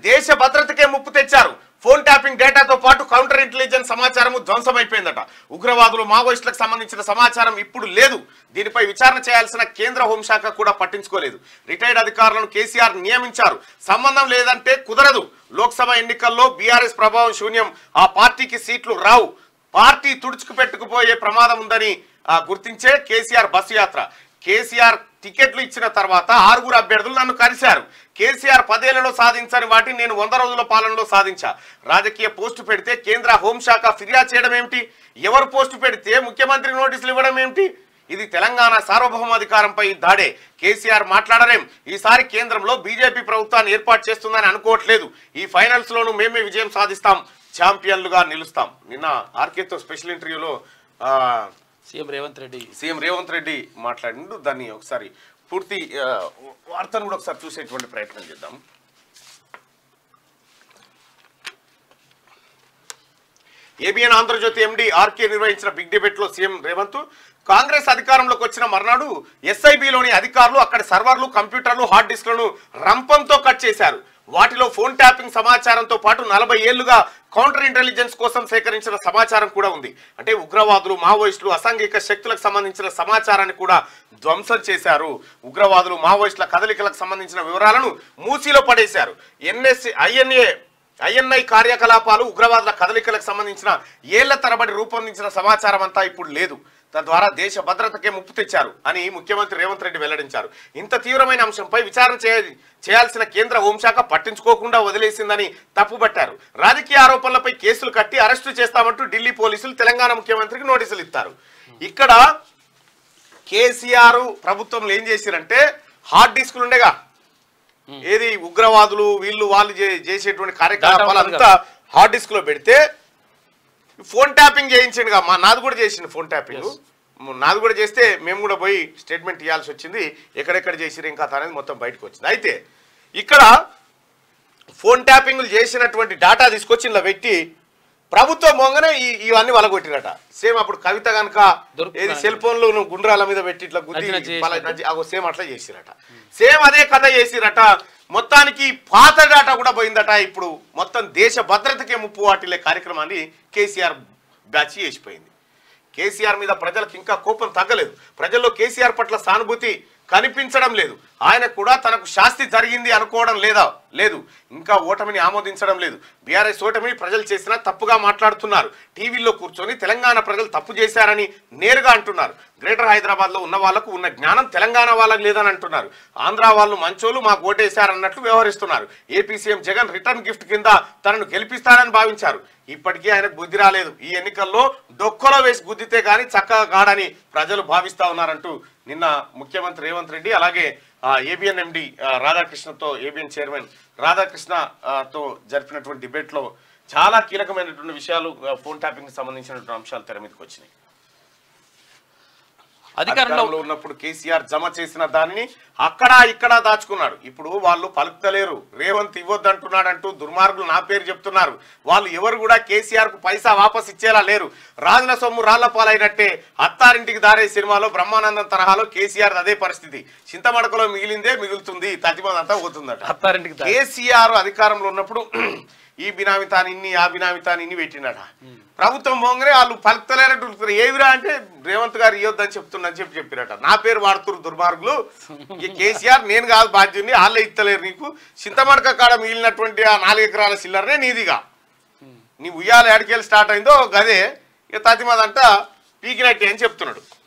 దేశ భద్రతకే ముప్పు తెచ్చారు ఫోన్ ట్యాపింగ్ డేటాతో పాటు కౌంటర్ ఇంటెలిజెన్స్ సమాచారం ధ్వంసమైపోయిందట ఉగ్రవాదులు మావోయిస్టులకు సంబంధించిన సమాచారం ఇప్పుడు లేదు దీనిపై విచారణ చేయాల్సిన కేంద్ర హోంశాఖ కూడా పట్టించుకోలేదు రిటైర్డ్ అధికారులను కేసీఆర్ నియమించారు సంబంధం లేదంటే కుదరదు లోక్సభ ఎన్నికల్లో బీఆర్ఎస్ ప్రభావం శూన్యం ఆ పార్టీకి సీట్లు రావు పార్టీ తుడుచుకు పెట్టుకుపోయే ప్రమాదం ఉందని ఆ, గుర్తించే కేసీఆర్ బస్సు యాత్ర కేసీఆర్ టికెట్లు ఇచ్చిన తర్వాత ఆరుగురు అభ్యర్థులు నన్ను కలిశారు కేసీఆర్ పదేళ్లలో సాధించని వాటిని నేను వంద రోజుల పాలనలో సాధించా రాజకీయ పోస్టు పెడితే కేంద్ర హోంశాఖ ఫిర్యాదు చేయడం ఏమిటి ఎవరు పోస్టు పెడితే ముఖ్యమంత్రి నోటీసులు ఇవ్వడం ఏమిటి ఇది తెలంగాణ సార్వభౌమాధికారంపై దాడే కేసీఆర్ మాట్లాడరేం ఈసారి కేంద్రంలో బీజేపీ ప్రభుత్వాన్ని ఏర్పాటు చేస్తుందని అనుకోవట్లేదు ఈ ఫైనల్స్ లోనూ మేమే విజయం సాధిస్తాం ఛాంపియన్లుగా నిలుస్తాం నిన్న ఆర్కేతో స్పెషల్ ఇంటర్వ్యూలో ఆ, సీఎం రేవంత్ రెడ్డి సీఎం రేవంత్ రెడ్డి మాట్లాడిండు దాన్ని ఒకసారి పూర్తి ఆ, వార్తను కూడా ఒకసారి చూసేటువంటి ప్రయత్నం చేద్దాం ఏబిఎన్ ఆంధ్రజ్యోతి ఎండి ఆర్కే నిర్వహించిన బిగ్ డిబేట్ లో సీఎం రేవంత్ కాంగ్రెస్ అధికారంలోకి వచ్చిన మర్నాడు ఎస్ఐబిలోని అధికారులు అక్కడ సర్వర్లు కంప్యూటర్లు హార్డ్ డిస్క్లను రంపంతో కట్ చేశారు వాటిలో ఫోన్ ట్యాపింగ్ సమాచారంతో పాటు నలభై ఏళ్లుగా కౌంటర్ ఇంటెలిజెన్స్ కోసం సేకరించిన సమాచారం కూడా ఉంది అంటే ఉగ్రవాదులు మావోయిస్టులు అసాంఘిక శక్తులకు సంబంధించిన సమాచారాన్ని కూడా ధ్వంసం చేశారు ఉగ్రవాదులు మావోయిస్టుల కదలికలకు సంబంధించిన వివరాలను మూసీలో పడేశారు ఎన్ఎస్సి ఐఎన్ఏ ఐఎన్ఐ కార్యకలాపాలు ఉగ్రవాదుల కదలికలకు సంబంధించిన ఏళ్ల తరబడి రూపొందించిన సమాచారం అంతా ఇప్పుడు లేదు తద్వారా దేశ భద్రతకే ముప్పు తెచ్చారు అని ముఖ్యమంత్రి రేవంత్ రెడ్డి వెల్లడించారు ఇంత తీవ్రమైన అంశంపై విచారణ చేయ- చేయాల్సిన కేంద్ర హోంశాఖ పట్టించుకోకుండా వదిలేసిందని తప్పుపట్టారు రాజకీయ ఆరోపణలపై కేసులు కట్టి అరెస్టు చేస్తామంటూ ఢిల్లీ పోలీసులు తెలంగాణ ముఖ్యమంత్రికి నోటీసులు ఇస్తారు ఇక్కడ కేసీఆర్ ప్రభుత్వంలో ఏం చేసిరంటే హార్డ్ డిస్కులు ఉండేగా ఏది ఉగ్రవాదులు వీళ్ళు వాళ్ళు చే- చేసేటువంటి కార్యకలాపాలు ఉంటుంది అంతా హార్డ్ డిస్క్ లో పెడితే ఫోన్ ట్యాపింగ్ చేయించండి మా నాది కూడా చేసిండు ఫోన్ ట్యాపింగ్ నాది కూడా చేస్తే మేము కూడా పోయి స్టేట్మెంట్ ఇవ్వాల్సి వచ్చింది ఎక్కడెక్కడ చేసిరు ఇంకా అనేది మొత్తం బయటకు వచ్చింది అయితే ఇక్కడ ఫోన్ ట్యాపింగ్లు చేసినటువంటి డేటా తీసుకొచ్చి ఇలా పెట్టి ప్రభుత్వం మొంగనే ఈ- ఇవన్నీ వలగొట్టిరట సేమ్ అప్పుడు కవిత కనుక దొరుకుతుందా? ఏది సెల్ ఫోన్లు నువ్వు గుండ్రాల మీద పెట్టి ఇట్లా గుద్ది నచ్చిన చేసినట్టు. పలా- నచ్చి- అగో సేమ్ అట్లా చేసిరట సేమ్ అదే కథ చేసిరట మొత్తానికి పాత డాటా కూడా పోయిందట ఇప్పుడు మొత్తం దేశ భద్రతకే ముప్పు వాటిల్లే కార్యక్రమాన్ని కేసీఆర్ బ్యాచ్ చేసిపోయింది కేసీఆర్ మీద ప్రజలకు ఇంకా కోపం తగ్గలేదు ప్రజల్లో కేసీఆర్ పట్ల సానుభూతి కనిపించడం లేదు ఆయన కూడా తనకు శాస్తి జరిగింది అనుకోవడం లేదా లేదు ఇంకా ఓటమిని ఆమోదించడం లేదు బీఆర్ఎస్ ఓటమిని ప్రజలు చేసినా తప్పుగా మాట్లాడుతున్నారు టీవీల్లో కూర్చొని తెలంగాణ ప్రజలు తప్పు చేశారని నేరుగా అంటున్నారు గ్రేటర్ హైదరాబాద్ లో ఉన్న వాళ్ళకు ఉన్న జ్ఞానం తెలంగాణ వాళ్ళకి లేదని అంటున్నారు ఆంధ్ర వాళ్ళు మంచోళ్ళు మాకు ఓటేశారన్నట్లు వ్యవహరిస్తున్నారు AP CM Jagan return gift కింద తనను గెలిపిస్తారని భావించారు ఇప్పటికీ ఆయనకు బుద్ధి రాలేదు ఈ ఎన్నికల్లో డొక్కలో వేసి గుద్దితే గాని చక్కగా కాడని ప్రజలు భావిస్తా ఉన్నారంటూ నిన్న ముఖ్యమంత్రి రేవంత్ రెడ్డి అలాగే ఏబిఎన్ ఎండి రాధాకృష్ణతో ఏబిఎన్ చైర్మన్ రాధాకృష్ణ ఆ, తో జరిపినటువంటి డిబేట్ లో చాలా కీలకమైనటువంటి విషయాలు ఆ, ఫోన్ ట్యాపింగ్ కి సంబంధించినటువంటి అంశాలు తెర మీదకి వచ్చినాయి అధికారంలో అధికారంలో ఉన్నప్పుడు కేసీఆర్ జమ చేసిన దానిని అక్కడ ఇక్కడ దాచుకున్నాడు ఇప్పుడు వాళ్ళు పలుకుతలేరు రేవంత్ ఇవ్వద్దంటున్నాడంటూ దుర్మార్గులు నా పేరు చెప్తున్నారు వాళ్ళు ఎవరు కూడా కేసీఆర్ కు పైసా వాపస్ ఇచ్చేలా లేరు రాజుల సొమ్ము రాళ్ల పాలైనట్టే అత్తారింటికి దారే సినిమాలో బ్రహ్మానందం తరహాలో కేసీఆర్ అదే పరిస్థితి చింతమడకలో మిగిలిందే మిగులుతుంది తతిమందంతా పోతుందట అత్తారింటికి దారి. కేసీఆర్ అధికారంలో ఉన్నప్పుడు ఈ బినామి తాను ఇన్ని ఆ బినామి తాను ఇన్ని పెట్టినట ప్రభుత్వం మోంగనే వాళ్ళు పలుకుతలేనట్టు ఉరుకుతారు. ఏవిరా అంటే రేవంత్ గారు ఇవ్వద్దని చెప్తున్నా చెప్పి చెప్పిరట నా పేరు వాడుతురు దుర్మార్గులు ఈ కేసీఆర్ నేను కాదు బాధ్యుని వాళ్ళే ఇస్తలేరు నీకు చింతమడక కాడ మిగిలినటువంటి ఆ నాలుగు ఎకరాల చిల్లరనే నీదిగా నీ ఉయ్యాల ఎడకెళ్ళి స్టార్ట్ అయిందో గదే ఇక తతిమదంట పీకినట్టే అని చెప్తున్నాడు